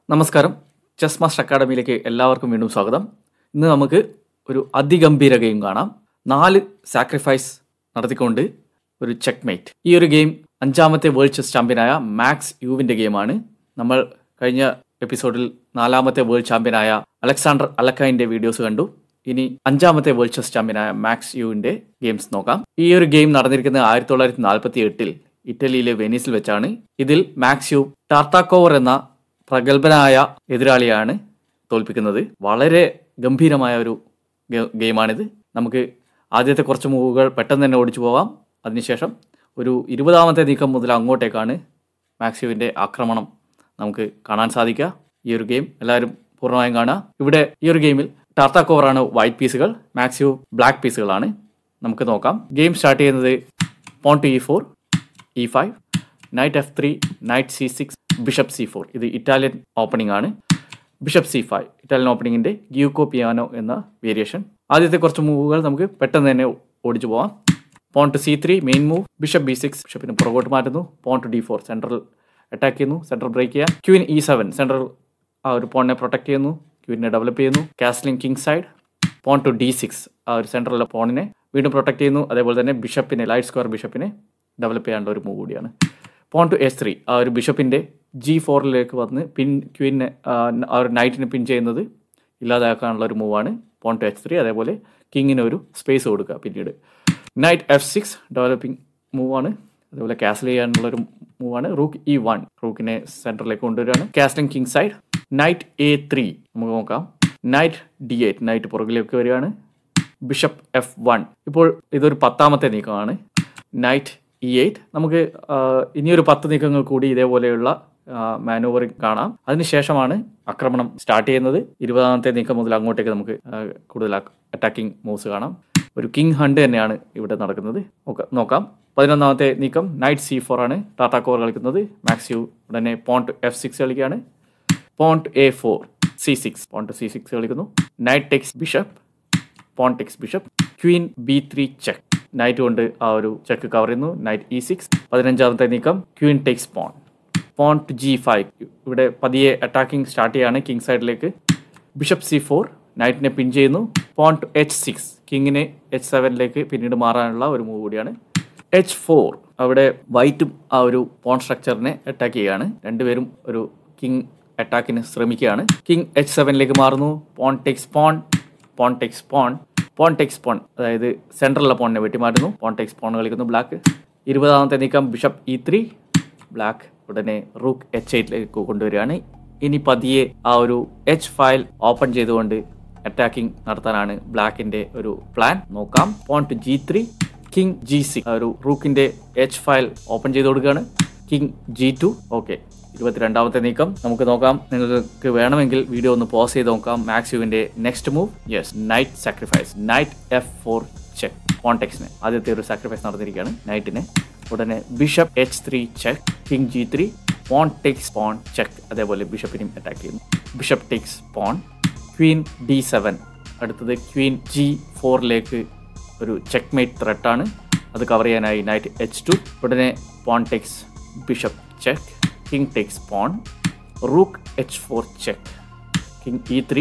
നമസ്കാരം chess master അക്കാഡമിയിലേക്ക് എല്ലാവർക്കും വീണ്ടും സ്വാഗതം ഇന്ന് നമുക്ക് ഒരു അതിഗംഭീര ഗെയിം കാണാം നാല് സാക്രിഫൈസ് നടത്തിക്കൊണ്ട് ഒരു ചെക്ക് മേറ്റ് ഈ ഒരു ഗെയിം അഞ്ചാമത്തെ വേൾഡ് ചെസ് ചാമ്പ്യനായ മാക്സ് യുവിൻ്റെ ഗെയിമാണ് നമ്മൾ കഴിഞ്ഞ എപ്പിസോഡിൽ നാലാമത്തെ വേൾഡ് ചാമ്പ്യനായ അലക്സാണ്ടർ അലക്കൈൻ്റെ വീഡിയോസ് കണ്ടു ഇനി അഞ്ചാമത്തെ വേൾഡ് ചെസ് ചാമ്പ്യനായ മാക്സ് യുവിൻ്റെ ഗെയിംസ് നോക്കാം ഈ ഒരു ഗെയിം നടന്നിരിക്കുന്നത് ആയിരത്തി തൊള്ളായിരത്തി നാൽപ്പത്തി എട്ടിൽ ഇറ്റലിയിലെ വെനീസിൽ വെച്ചാണ് ഇതിൽ മാക്സ് യു ടാർട്ടാക്കോവർ എന്ന പ്രഗത്ഭനായ എതിരാളിയാണ് തോൽപ്പിക്കുന്നത് വളരെ ഗംഭീരമായ ഒരു ഗെ- ഗെയിമാണിത് നമുക്ക് ആദ്യത്തെ കുറച്ച് മൂവുകൾ പെട്ടെന്ന് തന്നെ ഓടിച്ചു പോവാം അതിനുശേഷം ഒരു ഇരുപതാമത്തെ നീക്കം മുതൽ അങ്ങോട്ടേക്കാണ് മാക്സ്യുവിൻ്റെ ആക്രമണം നമുക്ക് കാണാൻ സാധിക്കുക ഈ ഒരു ഗെയിം എല്ലാവരും പൂർണ്ണമായും കാണുക ഇവിടെ ഈ ഒരു ഗെയിമിൽ ടാർത്താക്കോവറാണ് വൈറ്റ് പീസുകൾ മാക്സ്യു ബ്ലാക്ക് പീസുകളാണ് നമുക്ക് നോക്കാം ഗെയിം സ്റ്റാർട്ട് ചെയ്യുന്നത് pawn to e four e five knight f three knight c six bishop c four ഇത് ഇറ്റാലിയൻ ഓപ്പണിംഗ് ആണ് ബിഷപ്പ് സി ഫൈവ് ഇറ്റാലിയൻ ഓപ്പണിങ്ങിന്റെ ഗ്യൂക്കോ പിയാനോ എന്ന വേരിയേഷൻ ആദ്യത്തെ കുറച്ച് മൂവുകൾ നമുക്ക് പെട്ടെന്ന് തന്നെ ഓടിച്ചു പോവാം pawn to c three main move bishop b six ബിഷപ്പിന് പുറകോട്ട് മാറ്റുന്നു pawn to d four central attack ചെയ്യുന്നു സെൻട്രൽ ബ്രേക്ക് ചെയ്യാം ക്യൂൻ ഇ സെവൻ സെൻട്രൽ ആ ഒരു പോണിനെ പ്രൊട്ടക്ട് ചെയ്യുന്നു ക്യൂവിനെ ഡെവലപ്പ് ചെയ്യുന്നു castling king side pawn to d six ആ ഒരു സെൻട്രലിലെ പോണിനെ വീണ്ടും പ്രൊട്ടക്ട് ചെയ്യുന്നു അതേപോലെ തന്നെ ബിഷപ്പിനെ ലൈറ്റ് സ്ക്വയർ ബിഷപ്പിനെ ഡെവലപ്പ് ചെയ്യാനുള്ള ഒരു മൂവ് കൂടിയാണ് പോൺ ടു എസ് ത്രീ ആ ഒരു ബിഷപ്പിൻ്റെ ജി ഫോറിലേക്ക് വന്ന് പിൻ ക്വീനെ ആ ഒരു നൈറ്റിനെ പിൻ ചെയ്യുന്നത് ഇല്ലാതാക്കാനുള്ള ഒരു മൂവാണ് പോൺ ടു എച്ച് ത്രീ അതേപോലെ കിങ്ങിന് ഒരു സ്പേസ് കൊടുക്കുക പിന്നീട് നൈറ്റ് എഫ് സിക്സ് ഡെവലപ്പിംഗ് മൂവാണ് അതേപോലെ കാസൽ ചെയ്യാനുള്ള ഒരു മൂവാണ് റൂക്ക് ഇ വൺ റൂക്കിനെ സെൻറ്ററിലേക്ക് കൊണ്ടുവരികയാണ് castling king side knight a three നമുക്ക് നോക്കാം നൈറ്റ് ഡി എയ്റ്റ് നൈറ്റ് പുറകിലേക്ക് വരികയാണ് ബിഷപ്പ് എഫ് വൺ ഇപ്പോൾ ഇതൊരു പത്താമത്തെ നീക്കമാണ് നൈറ്റ് ഇ എയ്റ്റ് നമുക്ക് ആ, ഇനിയൊരു പത്ത് നീക്കങ്ങൾ കൂടി ഇതേപോലെയുള്ള മാനൂവറിങ് കാണാം അതിനുശേഷമാണ് ആക്രമണം സ്റ്റാർട്ട് ചെയ്യുന്നത് ഇരുപതാമത്തെ നീക്കം മുതൽ അങ്ങോട്ടേക്ക് നമുക്ക് ആ, കൂടുതൽ അറ്റാക്കിംഗ് മൂവ്സ് കാണാം ഒരു കിങ് ഹണ്ട് തന്നെയാണ് ഇവിടെ നടക്കുന്നത് നോക്ക- നോക്കാം പതിനൊന്നാമത്തെ നീക്കം നൈറ്റ് സി ഫോർ ആണ് ടാറ്റാക്കോർ കളിക്കുന്നത് മാക്സ് യു ഉടനെ പോണ്ട് എഫ് സിക്സ് കളിക്കുകയാണ് pawn a four c six pawn c six കളിക്കുന്നു knight takes bishop pawn takes bishop queen b three check knight കൊണ്ട് ആ ഒരു ചെക്ക് കവർ ചെയ്യുന്നു നൈറ്റ് ഇ സിക്സ് പതിനഞ്ചാമത്തെ നീക്കം queen takes pawn pawn to g five ഇവിടെ പതിയെ attacking start ചെയ്യാണ് കിങ് സൈഡിലേക്ക് ബിഷപ്പ് സി ഫോർ നൈറ്റിനെ പിൻ ചെയ്യുന്നു പോൺ ടു എച്ച് സിക്സ് കിങ്ങിനെ എച്ച് സെവനിലേക്ക് പിന്നീട് മാറാനുള്ള ഒരു മൂവ് കൂടിയാണ് എച്ച് ഫോർ അവിടെ വൈറ്റും ആ ഒരു പോൺ സ്ട്രക്ചറിനെ അറ്റാക്ക് ചെയ്യുകയാണ് രണ്ടുപേരും ഒരു കിങ് അറ്റാക്കിന് ശ്രമിക്കുകയാണ് കിങ് എച്ച് സെവനിലേക്ക് മാറുന്നു pawn takes pawn pawn takes pawn pawn takes pawn അതായത് സെൻട്രലിലെ പോണിനെ വെട്ടിമാറ്റുന്നു പോൺ ടെക്സ് പോൺ കളിക്കുന്നു ബ്ലാക്ക് ഇരുപതാമത്തെ നീക്കം ബിഷപ്പ് ഇ ത്രീ ബ്ലാക്ക് ഉടനെ റൂക്ക് എച്ച് എയ്റ്റിലേക്ക് കൊണ്ടുവരികയാണ് ഇനി പതിയെ ആ ഒരു എച്ച് ഫയൽ ഓപ്പൺ ചെയ്തുകൊണ്ട് അറ്റാക്കിംഗ് നടത്താനാണ് ബ്ലാക്കിന്റെ ഒരു പ്ലാൻ നോക്കാം pawn to g three king g six ഒരു റൂക്കിന്റെ എച്ച് ഫയൽ ഓപ്പൺ ചെയ്ത് കൊടുക്കുകയാണ് കിങ് ജി ടു ഓക്കെ ഇരുപത്തിരണ്ടാമത്തെ നീക്കം നമുക്ക് നോക്കാം നിങ്ങൾക്ക് വേണമെങ്കിൽ വീഡിയോ ഒന്ന് പോസ് ചെയ്ത് നോക്കാം മാക്സ് യുവിന്റെ next move yes knight sacrifice knight f four check കോൺടെക്സിന് ആദ്യത്തെ ഒരു സാക്രിഫൈസ് നടന്നിരിക്കുകയാണ് നൈറ്റിന് ഉടനെ bishop h three check king g three pawn takes pawn check അതേപോലെ ബിഷപ്പിനെയും അറ്റാക്ക് ചെയ്യുന്നു bishop takes pawn queen d seven അടുത്തത് ക്വീൻ ജി ഫോറിലേക്ക് ഒരു ചെക്ക് മേറ്റ് ത്രെട്ടാണ് അത് കവർ ചെയ്യാനായി നൈറ്റ് എച്ച് ടു ഉടനെ pawn takes bishop check king takes pawn rook h four check king E three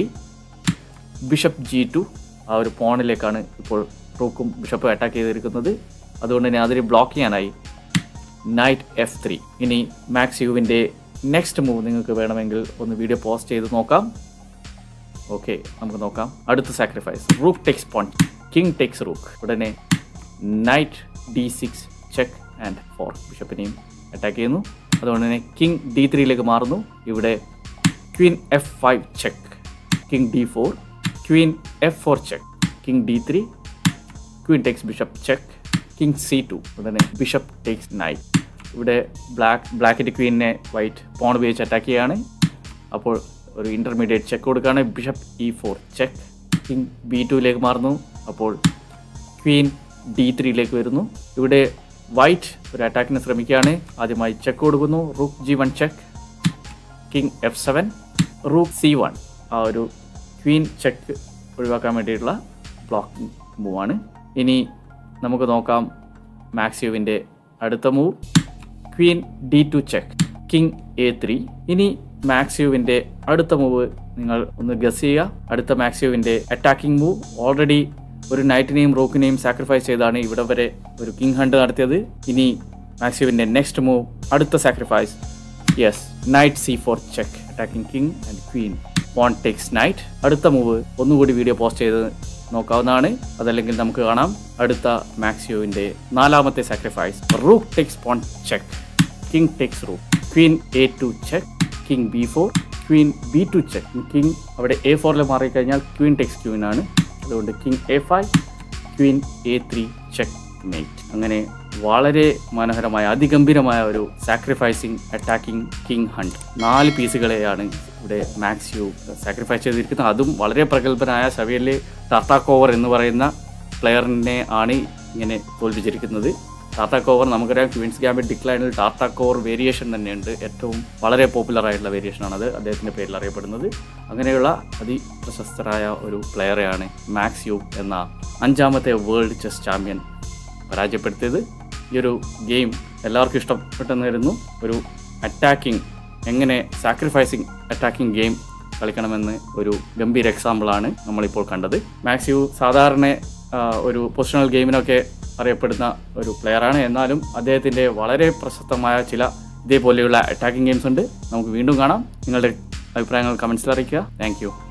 bishop g two ആ ഒരു പോണിലേക്കാണ് ഇപ്പോൾ റൂക്കും ബിഷപ്പും അറ്റാക്ക് ചെയ്തിരിക്കുന്നത് അതുകൊണ്ട് തന്നെ അതിന് ബ്ലോക്ക് ചെയ്യാനായി നൈറ്റ് എഫ് ത്രീ ഇനി മാക്സ് യുവിൻ്റെ നെക്സ്റ്റ് മൂവ് നിങ്ങൾക്ക് വേണമെങ്കിൽ ഒന്ന് വീഡിയോ പോസ്റ്റ് ചെയ്ത് നോക്കാം ഓക്കെ നമുക്ക് നോക്കാം അടുത്ത sacrifice rook takes pawn king takes rook ഉടനെ knight d six check and four ബിഷപ്പിനെയും അറ്റാക്ക് ചെയ്യുന്നു അതുകൊണ്ട് തന്നെ കിങ് ഡി ത്രീയിലേക്ക് മാറുന്നു ഇവിടെ queen f five check king d four queen f four check king d three queen takes bishop check king c two ഉടനെ bishop takes knight ഇവിടെ black ബ്ലാക്കിൻ്റെ ക്വീനിനെ വൈറ്റ് പോൺ ഉപയോഗിച്ച് അറ്റാക്ക് ചെയ്യാണ് അപ്പോൾ ഒരു ഇൻ്റർമീഡിയറ്റ് ചെക്ക് കൊടുക്കുകയാണ് bishop e four check king b ടുവിലേക്ക് മാറുന്നു അപ്പോൾ ക്വീൻ ഡി ത്രീയിലേക്ക് വരുന്നു ഇവിടെ വൈറ്റ് ഒരു അറ്റാക്കിന് ശ്രമിക്കുകയാണ് ആദ്യമായി ചെക്ക് കൊടുക്കുന്നു rook g one check king f seven rook c one ആ ഒരു ക്വീൻ ചെക്ക് ഒഴിവാക്കാൻ വേണ്ടിയിട്ടുള്ള ബ്ലോക്കിംഗ് മൂവാണ് ഇനി നമുക്ക് നോക്കാം മാക്സ്യുവിൻ്റെ അടുത്ത move queen d two check king a three ഇനി മാക്സ്യൂവിന്റെ അടുത്ത മൂവ് നിങ്ങൾ ഒന്ന് ഗസ് ചെയ്യുക അടുത്ത മാക്സ്യൂവിന്റെ അറ്റാക്കിംഗ് മൂവ് ഓൾറെഡി ഒരു നൈറ്റിനെയും റോക്കിനെയും സാക്രിഫൈസ് ചെയ്താണ് ഇവിടെ വരെ ഒരു കിങ് ഹണ്ട് നടത്തിയത് ഇനി മാക്സ്യൂവിന്റെ നെക്സ്റ്റ് മൂവ് അടുത്ത sacrifice yes knight c four check attacking king and queen pawn takes knight അടുത്ത മൂവ് ഒന്നുകൂടി വീഡിയോ പോസ്റ്റ് ചെയ്ത് നോക്കാവുന്നതാണ് അതല്ലെങ്കിൽ നമുക്ക് കാണാം അടുത്ത മാക്സിയോവിന്റെ നാലാമത്തെ sacrifice rook takes pawn check king takes rook queen a two check king b four queen b two check king അവിടെ എ ഫോറിൽ മാറിക്കഴിഞ്ഞാൽ ക്വീൻ ടേക്സ് ക്വീൻ ആണ് അതുകൊണ്ട് king a five queen a three check mate അങ്ങനെ വളരെ മനോഹരമായ അതിഗംഭീരമായ ഒരു സാക്രിഫൈസിങ് അറ്റാക്കിംഗ് കിങ് ഹണ്ട് നാല് പീസുകളെയാണ് ഇവിടെ മാക്സ് യു സാക്രിഫൈസ് ചെയ്തിരിക്കുന്നത് അതും വളരെ പ്രഗത്ഭനായ സവിയല് ടാർട്ടാക്കോവർ എന്ന് പറയുന്ന പ്ലെയറിനെ ആണ് ഇങ്ങനെ തോൽപ്പിച്ചിരിക്കുന്നത് ടാർട്ടാക്കോവർ നമുക്കറിയാം ക്വീൻസ് ഗാമ്പിറ്റ് ഡിക്ലൈനിൽ ടാർട്ടാക്കോവർ വേരിയേഷൻ തന്നെയുണ്ട് ഏറ്റവും വളരെ പോപ്പുലർ ആയിട്ടുള്ള വേരിയേഷനാണത് അദ്ദേഹത്തിൻ്റെ പേരിൽ അറിയപ്പെടുന്നത് അങ്ങനെയുള്ള അതിപ്രശസ്തരായ ഒരു പ്ലെയറെയാണ് മാക്സ് യു എന്ന അഞ്ചാമത്തെ വേൾഡ് ചെസ് ചാമ്പ്യൻ പരാജയപ്പെടുത്തിയത് ഈ ഒരു ഗെയിം എല്ലാവർക്കും ഇഷ്ടപ്പെട്ടെന്ന് വരുന്നു ഒരു അറ്റാക്കിംഗ് എങ്ങനെ സാക്രിഫൈസിങ് അറ്റാക്കിംഗ് ഗെയിം കളിക്കണമെന്ന് ഒരു ഗംഭീര എക്സാമ്പിളാണ് നമ്മളിപ്പോൾ കണ്ടത് മാക്സ്യു സാധാരണ ആ, ഒരു പൊസിഷണൽ ഗെയിമിനൊക്കെ അറിയപ്പെടുന്ന ഒരു പ്ലെയറാണ് എന്നാലും അദ്ദേഹത്തിൻ്റെ വളരെ പ്രശസ്തമായ ചില ഇതേപോലെയുള്ള അറ്റാക്കിംഗ് ഗെയിംസ് ഉണ്ട് നമുക്ക് വീണ്ടും കാണാം നിങ്ങളുടെ അഭിപ്രായങ്ങൾ കമൻസിൽ അറിയിക്കുക താങ്ക്